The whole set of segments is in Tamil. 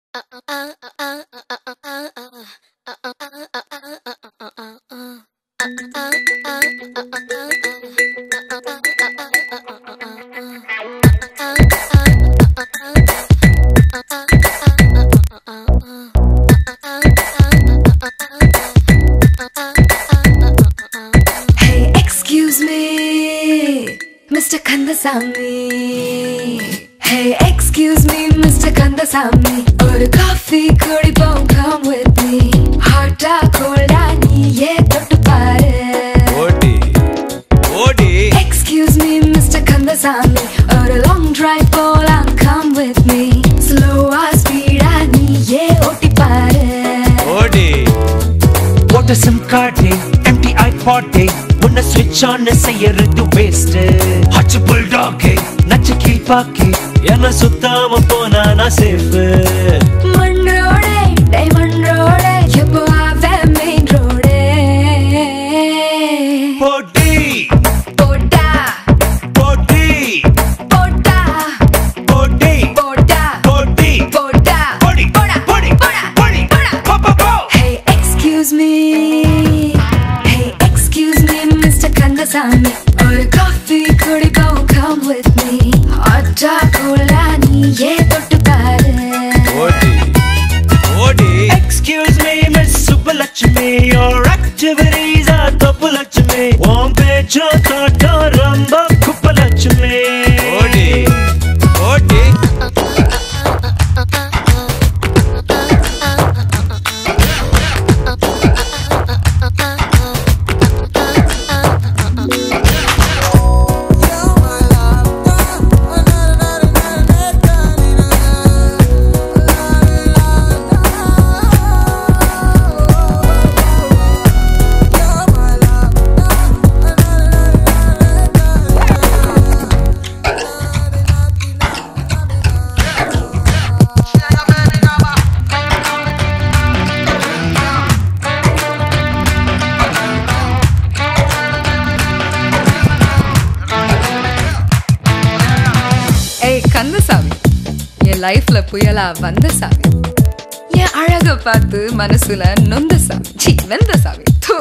Hey, excuse me, Mr. Kandasamy. Hey, excuse me, Mr. Kandasamy. ஒரு காஃபி குடிப்போம் come with me. Hot ஆ cold ஆ நீயே தொட்டு பாரு. ஓடி ஓடி Excuse me, Mr. Kandasamy. ஒரு long drive போலாம் come with me. Slow ah speed ஆ நீயே ஓட்டி பாரு. ஓடி போட்ட சிம் கார்டு எம்டி ஐபாட்டு உன்னை ஸ்விட்ச் ஆன் செய்யறது வேஸ்ட் ஹச்சு புல்டாக் நச்சு கீழ்பாக்கு என்ன சுத்தாம போனா நான் சேஃப் மண் ரோடே, diamond ரோடே, எப்போ ஆவே main ரோடே. போடி போட்டா, போடி போட்டா, போடி போட்டா, போடி போட்டா. போடி போடா, போடி போடா, போடி போடா. போ போ போ Hey, excuse me. Hey, excuse me, Mr. Kandasamy. ஒரு coffee குடிப்போம், come with me. Hot ஆ cold ஆ நீயே தொட்டு பாரு. ஓடி ஓடி excuse me miss Subbalakshmi your activities are தப்புலட்சுமி உன் பேச்சும் தோட்டம் ரொம்ப குப்பலட்சுமி ஓடி ஓடி ஏய் கந்தசாமி என் லைஃப்ல புயலா வந்த சாமி என் அழக பார்த்து மனசுல நொந்த சாமி சி வெந்த சாமி தூ.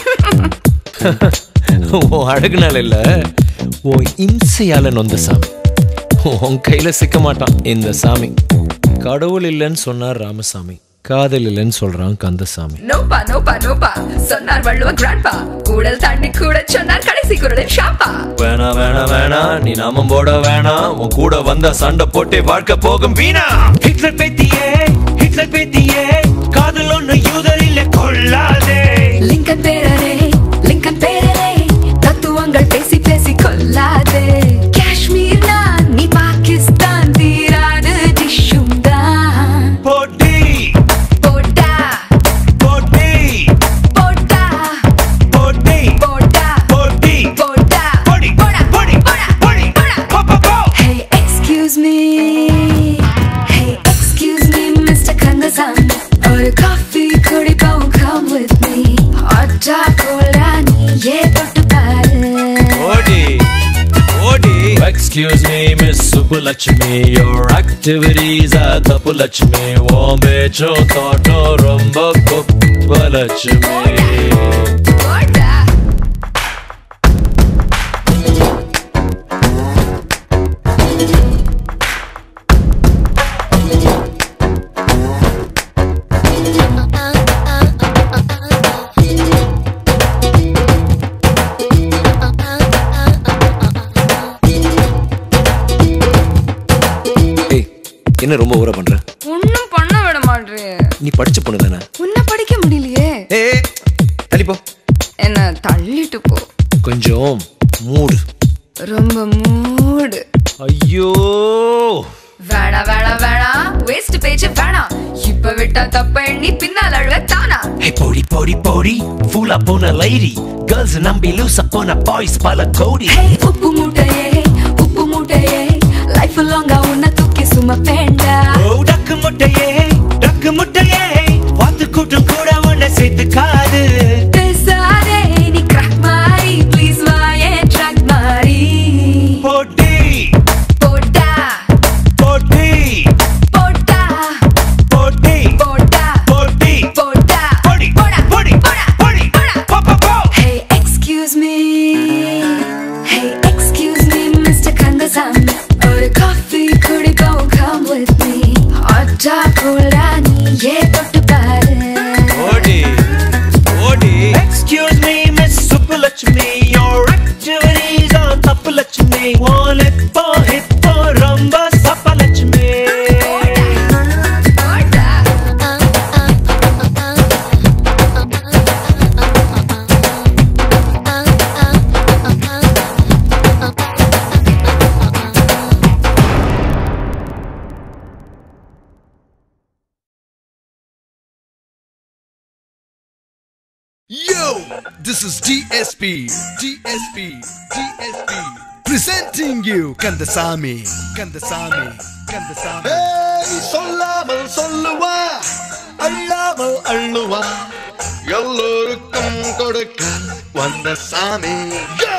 உன் அழகுனால இல்ல உன் இம்சையால நொந்த சாமி உன் கையில சிக்க மாட்டான் இந்த சாமி கடவுள் இல்லைன்னு சொன்னார் ராமசாமி காதல் இல்லைன்னு சொல்றான் கந்தசாமி நோப்பா நோப்பா நோப்பா சொன்னார் வள்ளுவ கிராண்ட்பா கூடல் தாண்டி கூட சொன்னார் கடைசி குரலின் ஷாப்பா வேணா வேணா வேணா நீ நாமம் போட வேணாம் உன் கூட வந்த சண்டை போட்டே வாழ்க்கை போகும் வீணா ஹிட்லர் பேத்தியே ஹிட்லர் பேத்தியே காதல் ஒண்ணு யூதரில் கொள்ளாதே லிங்கன் பேரரே லிங்கன் பேரரே தத்துவங்கள் பேசி பேசி கொல்லாதே காஷ்மீர் நான் நீ பாகிஸ்தான் தீராது டிஷ்ஷும் தான் போட்டி போட்டா போட்டி போட்டா போட்டி போட்டா போட்டி போட்டா போடி போடா போடி போடா போடி போடா போ போ போ Hey, excuse me. Hey, excuse me, Mr. Kandasamy. ஒரு காஃபி குடிப்போம் come with me. Hot ஆ cold ஆ நீயே தொட்டு பாரு. ஓடி ஓடி excuse me miss Subbulakshmi your activities are தப்புலட்சுமி உன் பேச்சும் தோட்டம் ரொம்ப குப்பலட்சுமி போடா. ஏய் என்ன ரொம்ப ஊற பண்ற ஒண்ணும் பண்ண விட மாட்டேன் நீ படிச்ச பொண்ணு தானே உன்னை படிக்க முடியலையே ஏய் தள்ளிப்போ என்ன தள்ளிட்டு போ கொஞ்சம் மூடு ரொம்ப மூடு ஐயோ வேணா வேணா வேணா வேஸ்ட் பேச்சு வேணாம் இப்ப விட்டா தப்ப எண்ணி பின்னால் அழுவ தானா ஹே போடி போடி போடி ஃபூலா போன லைரி கேர்ள்ஸ் நம்பி லூசா போன பாய்ஸ் பல கோடி Hey, உப்பு மூட்டையே உப்பு மூட்டையே லைஃப் லாங்கா உன்னை தூக்கி சுமப்பேண்டா ஓ டக்கு முட்டையே டக்கு முட்டையே வாத்து கூட்டம் கூட உன்னை சேர்த்துக்காது பேசாதே நீ crack மாறி ப்ளீஸ் வாயே ட்ராக் மாறி போட்டி போட்டா போட்டி போட்டா தொட்டா போலா நீயே தொட்டு பாரு ஓடி ஓடி Excuse me, Miss Suppalakshmi, your activities are Tappalakshmi. Walippo hippo ramba Sappalakshmi. Yo, this is DSP, DSP, DSP, presenting you Kandasamy, Kandasamy, Kandasamy. Hey, சொல்லாமல் சொல்லுவா அள்ளாமல் அள்ளுவா எல்லோருக்கும் கொடுக்க வந்த சாமி Yo!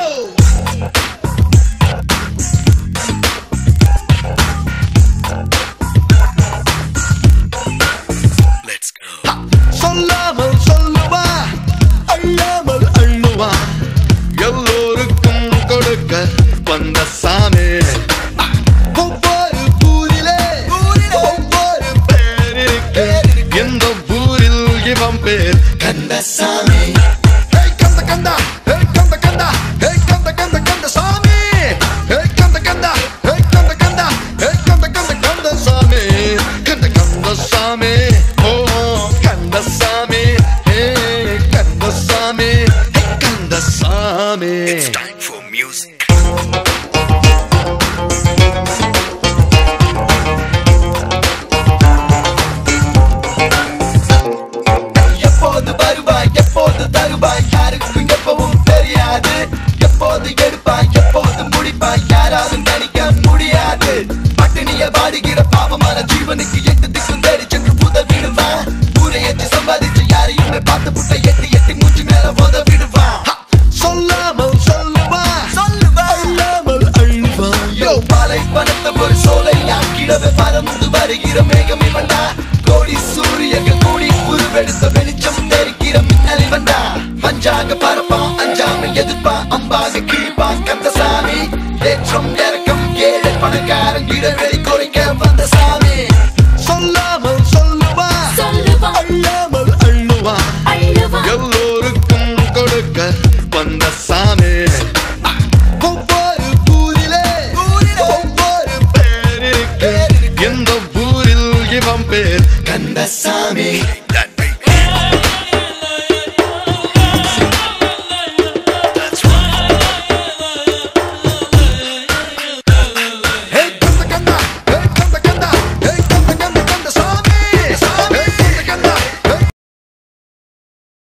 Let's go. சொல்லாமல் சொல்லுவா அள்ளாமல் அள்ளுவா எல்லோருக்கும் கொடுக்க வந்த சாமி ஒவ்வொரு ஊரிலே ஒவ்வொரு பேர் இருக்கு இந்த ஊரில் இவன் பேர் கந்தசாமி Hey, கந்த கந்தா Hey, கந்த கந்தா Hey, கந்த கந்த கந்த சாமி Hey, கந்த கந்தா Hey, கந்த கந்தா Hey, கந்த கந்த கந்த சாமி கந்த கந்த சாமி Oh, Kandasamy Hey, Kandasamy Hey, Kandasamy It's time for music எப்போது வருவாய் எப்போது தருவாய் யாருக்கும் எப்பவும் தெரியாது எப்போது எடுப்பாய் எப்போது முடிப்பாய் யாராலும் நினைக்க முடியாது பட்டினிய வாடுகிற பாவமான ஜீவனுக்கு எட்டு திக்கும் தேடி சென்று உதவிடுவா ஊரை ஏற்றி சம்பாதிச்சு யாரையுமே பார்த்து புட்டை எட்டி எட்டி மூச்சு மேல உதவிடுவா சொல்லாமல் சொல்லுவா சொல்லுவா அள்ளாமல் அழுவா யோ பாலை பணத்தை ஒரு சோலை ஆக்கிடவே பறந்து வருகிற மேகம் இவன்டா கோடி சூரியர்கள் கூடி உருவெடுத்த வெளிச்சம் தெரிக்கிற மின்னல் இவன்டா மஞ்சாக பரப்பான் அஞ்சாமல் எதிர்ப்பான் அம்பாக கிழிப்பான் கந்தசாமி ஏற்றம் இறக்கம் ஏழை பணக்காரன் இடைவெளி குறைக்க வந்த சாமி சொல்லாமல் சொல்லுவா சொல்லுவா. அள்ளாமல் அள்ளுவா அள்ளுவா. எல்லோருக்கும் கொடுக்க வந்த சாமி ஒவ்வொரு ஊரிலே ஒவ்வொரு பேர் இருக்கு இந்த ஊரில் இவன் பேர் கந்தசாமி